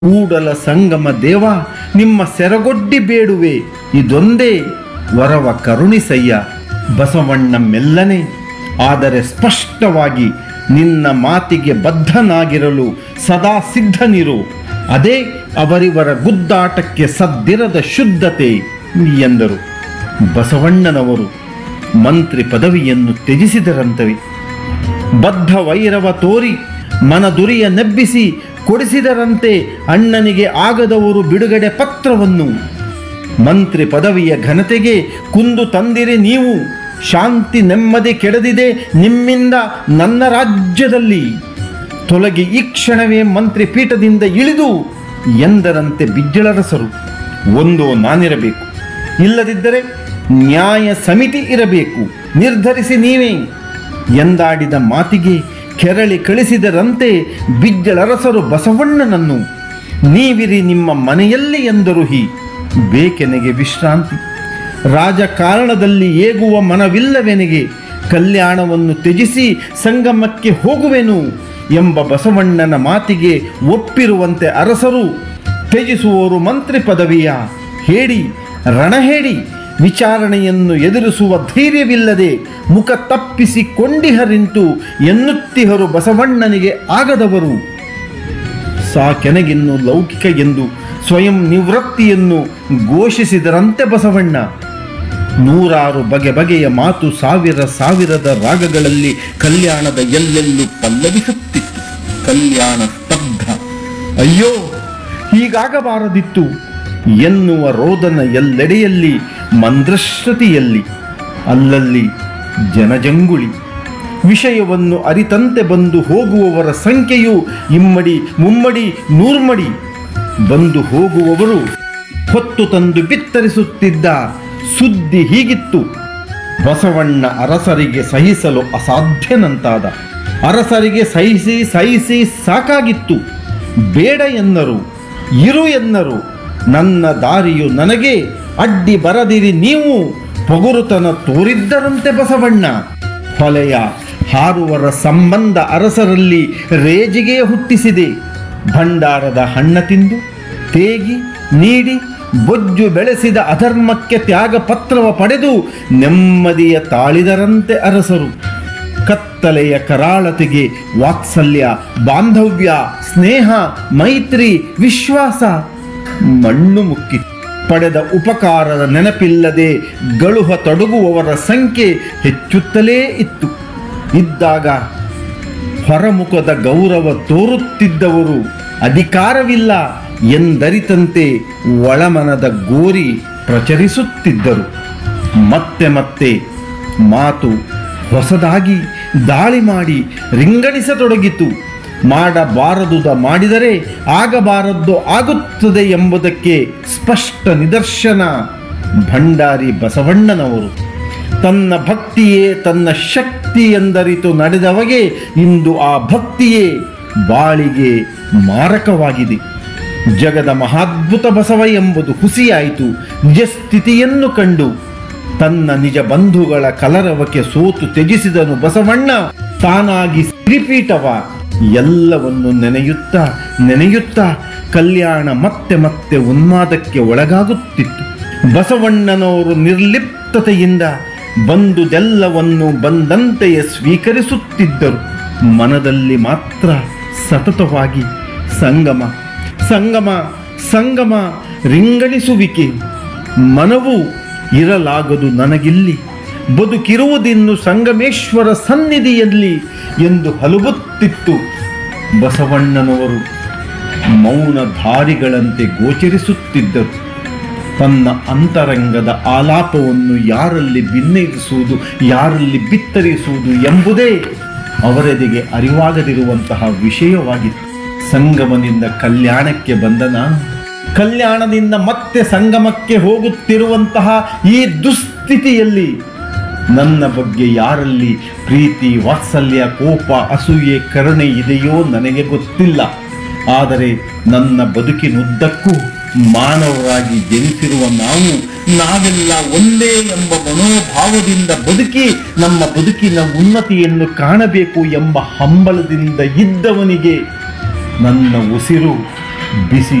ಕೂಡಲ ಸಂಗಮ ದೇವ ನಿಮ್ಮ ಸೆರಗೊಡ್ಡಿ ಬೇಡುವೆ ಇದೊಂದೇ ವರವ ಕರುಣಿಸಯ್ಯ ಬಸವಣ್ಣ ಮೆಲ್ಲನೆ ಆದರೆ ಸ್ಪಷ್ಟವಾಗಿ ನಿನ್ನ ಮಾತಿಗೆ ಬದ್ಧನಾಗಿರಲು ಸದಾ ಸಿದ್ಧನಿರು ಅದೇ ಅವರಿವರ ಗುದ್ದಾಟಕ್ಕೆ ಸದ್ದಿರದ ಶುದ್ಧತೆ ಎಂದರು ಬಸವಣ್ಣನವರು ಮಂತ್ರಿ ಪದವಿಯನ್ನು ತ್ಯಜಿಸಿದರಂತವೆ ಬದ್ಧ ವೈರವ ತೋರಿ ಮನದುರಿಯ ನೆಬ್ಬಿಸಿ ಕೊಡಿಸಿದರಂತೆ ಅಣ್ಣನಿಗೆ ಆಗದವರು ಬಿಡುಗಡೆ ಪತ್ರವನ್ನು ಮಂತ್ರಿ ಪದವಿಯ ಘನತೆಗೆ ಕುಂದು ತಂದಿರಿ ನೀವು ಶಾಂತಿ ನೆಮ್ಮದಿ ಕೆಡದಿದೆ ನಿಮ್ಮಿಂದ ನನ್ನ ರಾಜ್ಯದಲ್ಲಿ ತೊಲಗಿ ಈ ಕ್ಷಣವೇ ಮಂತ್ರಿ ಪೀಠದಿಂದ ಇಳಿದು ಎಂದರಂತೆ ಬಿಜ್ಜಳರಸರು ಒಂದೋ ನಾನಿರಬೇಕು ಇಲ್ಲದಿದ್ದರೆ ನ್ಯಾಯ ಸಮಿತಿ ಇರಬೇಕು ನಿರ್ಧರಿಸಿ ನೀವೇ ಎಂದಾಡಿದ ಮಾತಿಗೆ ಕೆರಳಿ ಕಳಿಸಿದರಂತೆ ಬಿಜ್ಜಳರಸರು ಬಸವಣ್ಣನನ್ನು ನೀವಿರಿ ನಿಮ್ಮ ಮನೆಯಲ್ಲಿ ಎಂದರು ಹಿ ಬೇಕೆನೆಗೆ ವಿಶ್ರಾಂತಿ ರಾಜಕಾರಣದಲ್ಲಿ ಏಗುವ ಮನವಿಲ್ಲವೆನೆಗೆ ಕಲ್ಯಾಣವನ್ನು ತ್ಯಜಿಸಿ ಸಂಗಮಕ್ಕೆ ಹೋಗುವೆನು ಎಂಬ ಬಸವಣ್ಣನ ಮಾತಿಗೆ ಒಪ್ಪಿರುವಂತೆ ಅರಸರು ತ್ಯಜಿಸುವವರು ಮಂತ್ರಿ ಪದವಿಯ ಹೇಳಿ ರಣಹೇಡಿ ವಿಚಾರಣೆಯನ್ನು ಎದುರಿಸುವ ಧೈರ್ಯವಿಲ್ಲದೆ ಮುಖ ತಪ್ಪಿಸಿಕೊಂಡಿಹರಿಂತು ಎನ್ನುತ್ತಿಹರು ಬಸವಣ್ಣನಿಗೆ ಆಗದವರು ಸಾಕೆನಗಿನ್ನು ಲೌಕಿಕ ಎಂದು ಸ್ವಯಂ ನಿವೃತ್ತಿಯನ್ನು ಘೋಷಿಸಿದರಂತೆ ಬಸವಣ್ಣ ನೂರಾರು ಬಗೆ ಬಗೆಯ ಮಾತು ಸಾವಿರ ಸಾವಿರದ ರಾಗಗಳಲ್ಲಿ ಕಲ್ಯಾಣದ ಎಲ್ಲೆಲ್ಲೂ ಪಲ್ಲವಿಸುತ್ತಿತ್ತು ಕಲ್ಯಾಣ ಸ್ತಬ್ಧ ಅಯ್ಯೋ ಹೀಗಾಗಬಾರದಿತ್ತು ಎನ್ನುವ ರೋದನ ಎಲ್ಲೆಡೆಯಲ್ಲಿ ಮಂದ್ರಶ್ರುತಿಯಲ್ಲಿ ಅಲ್ಲಲ್ಲಿ ಜನಜಂಗುಳಿ ವಿಷಯವನ್ನು ಅರಿತಂತೆ ಬಂದು ಹೋಗುವವರ ಸಂಖ್ಯೆಯು ಇಮ್ಮಡಿ ಮುಮ್ಮಡಿ ನೂರ್ಮಡಿ ಬಂದು ಹೋಗುವವರು ಹೊತ್ತು ತಂದು ಬಿತ್ತರಿಸುತ್ತಿದ್ದ ಸುದ್ದಿ ಹೀಗಿತ್ತು ಬಸವಣ್ಣ ಅರಸರಿಗೆ ಸಹಿಸಲು ಅಸಾಧ್ಯನಂತಾದ ಅರಸರಿಗೆ ಸಹಿಸಿ ಸಹಿಸಿ ಸಾಕಾಗಿತ್ತು ಬೇಡ ಎನ್ನರು ಇರು ಎನ್ನರು ನನ್ನ ದಾರಿಯು ನನಗೆ ಅಡ್ಡಿ ಬರದಿರಿ ನೀವು ಪೊಗುರುತನ ತೋರಿದ್ದರಂತೆ ಬಸವಣ್ಣ ಹೊಲೆಯ ಹಾರುವರ ಸಂಬಂಧ ಅರಸರಲ್ಲಿ ರೇಜಿಗೆ ಹುಟ್ಟಿಸಿದೆ ಭಂಡಾರದ ಹಣ್ಣ ತಿಂದು ತೇಗಿ ನೀಡಿ ಬೊಜ್ಜು ಬೆಳೆಸಿದ ಅಧರ್ಮಕ್ಕೆ ತ್ಯಾಗ ಪತ್ರವ ಪಡೆದು ನೆಮ್ಮದಿಯ ತಾಳಿದರಂತೆ ಅರಸರು ಕತ್ತಲೆಯ ಕರಾಳತೆಗೆ ವಾತ್ಸಲ್ಯ ಬಾಂಧವ್ಯ ಸ್ನೇಹ ಮೈತ್ರಿ ವಿಶ್ವಾಸ ಮಣ್ಣು ಮುಕ್ಕಿ ಪಡೆದ ಉಪಕಾರದ ನೆನಪಿಲ್ಲದೆ ಗಳುಹ ತೊಡಗುವವರ ಸಂಖ್ಯೆ ಹೆಚ್ಚುತ್ತಲೇ ಇತ್ತು ಇದ್ದಾಗ ಹೊರಮುಖದ ಗೌರವ ತೋರುತ್ತಿದ್ದವರು ಅಧಿಕಾರವಿಲ್ಲ ಎಂದರಿತಂತೆ ಒಳಮನದ ಗೋರಿ ಪ್ರಚರಿಸುತ್ತಿದ್ದರು ಮತ್ತೆ ಮತ್ತೆ ಮಾತು ಹೊಸದಾಗಿ ದಾಳಿ ಮಾಡಿ ರಿಂಗಣಿಸತೊಡಗಿತು ಮಾಡಬಾರದುದ ಮಾಡಿದರೆ ಆಗಬಾರದ್ದು ಆಗುತ್ತದೆ ಎಂಬುದಕ್ಕೆ ಸ್ಪಷ್ಟ ನಿದರ್ಶನ ಭಂಡಾರಿ ಬಸವಣ್ಣನವರು ತನ್ನ ಭಕ್ತಿಯೇ ತನ್ನ ಶಕ್ತಿ ಎಂದರಿತು ನಡೆದವಗೆ ಇಂದು ಆ ಭಕ್ತಿಯೇ ಬಾಳಿಗೆ ಮಾರಕವಾಗಿದೆ ಜಗದ ಮಹಾದ್ಭುತ ಬಸವ ಎಂಬುದು ಹುಸಿಯಾಯಿತು ನಿಜ ಸ್ಥಿತಿಯನ್ನು ಕಂಡು ತನ್ನ ನಿಜ ಬಂಧುಗಳ ಕಲರವಕ್ಕೆ ಸೋತು ತ್ಯಜಿಸಿದನು ಬಸವಣ್ಣ ತಾನಾಗಿ ತ್ರಿಪೀಠವ ಎಲ್ಲವನ್ನು ನೆನೆಯುತ್ತಾ ನೆನೆಯುತ್ತಾ ಕಲ್ಯಾಣ ಮತ್ತೆ ಮತ್ತೆ ಉನ್ಮಾದಕ್ಕೆ ಒಳಗಾಗುತ್ತಿತ್ತು ಬಸವಣ್ಣನವರು ನಿರ್ಲಿಪ್ತತೆಯಿಂದ ಬಂದುದೆಲ್ಲವನ್ನು ಬಂದಂತೆಯೇ ಸ್ವೀಕರಿಸುತ್ತಿದ್ದರು ಮನದಲ್ಲಿ ಮಾತ್ರ ಸತತವಾಗಿ ಸಂಗಮ ಸಂಗಮ ಸಂಗಮ ರಿಂಗಣಿಸುವಿಕೆ ಮನವು ಇರಲಾಗದು ನನಗಿಲ್ಲಿ ಬದುಕಿರುವುದಿನ್ನು ಸಂಗಮೇಶ್ವರ ಸನ್ನಿಧಿಯಲ್ಲಿ ಎಂದು ಹಲುಬುತ್ತಿತ್ತು ಬಸವಣ್ಣನವರು ಮೌನಧಾರಿಗಳಂತೆ ಗೋಚರಿಸುತ್ತಿದ್ದರು ತನ್ನ ಅಂತರಂಗದ ಆಲಾಪವನ್ನು ಯಾರಲ್ಲಿ ಭಿನ್ನಯಿಸುವುದು ಯಾರಲ್ಲಿ ಬಿತ್ತರಿಸುವುದು ಎಂಬುದೇ ಅವರೆದಿಗೆ ಅರಿವಾಗದಿರುವಂತಹ ವಿಷಯವಾಗಿತ್ತು ಸಂಗಮದಿಂದ ಕಲ್ಯಾಣಕ್ಕೆ ಬಂದ ನಾನು ಕಲ್ಯಾಣದಿಂದ ಮತ್ತೆ ಸಂಗಮಕ್ಕೆ ಹೋಗುತ್ತಿರುವಂತಹ ಈ ದುಸ್ಥಿತಿಯಲ್ಲಿ ನನ್ನ ಬಗ್ಗೆ ಯಾರಲ್ಲಿ ಪ್ರೀತಿ ವಾತ್ಸಲ್ಯ ಕೋಪ ಅಸೂಯೆ ಕರುಣೆ ಇದೆಯೋ ನನಗೆ ಗೊತ್ತಿಲ್ಲ ಆದರೆ ನನ್ನ ಬದುಕಿನುದ್ದಕ್ಕೂ ಮಾನವರಾಗಿ ಜನಿಸಿರುವ ನಾವು ನಾವೆಲ್ಲ ಒಂದೇ ಎಂಬ ಮನೋಭಾವದಿಂದ ಬದುಕಿ ನಮ್ಮ ಬದುಕಿನ ಉನ್ನತಿಯನ್ನು ಕಾಣಬೇಕು ಎಂಬ ಹಂಬಲದಿಂದ ಇದ್ದವನಿಗೆ ನನ್ನ ಉಸಿರು ಬಿಸಿ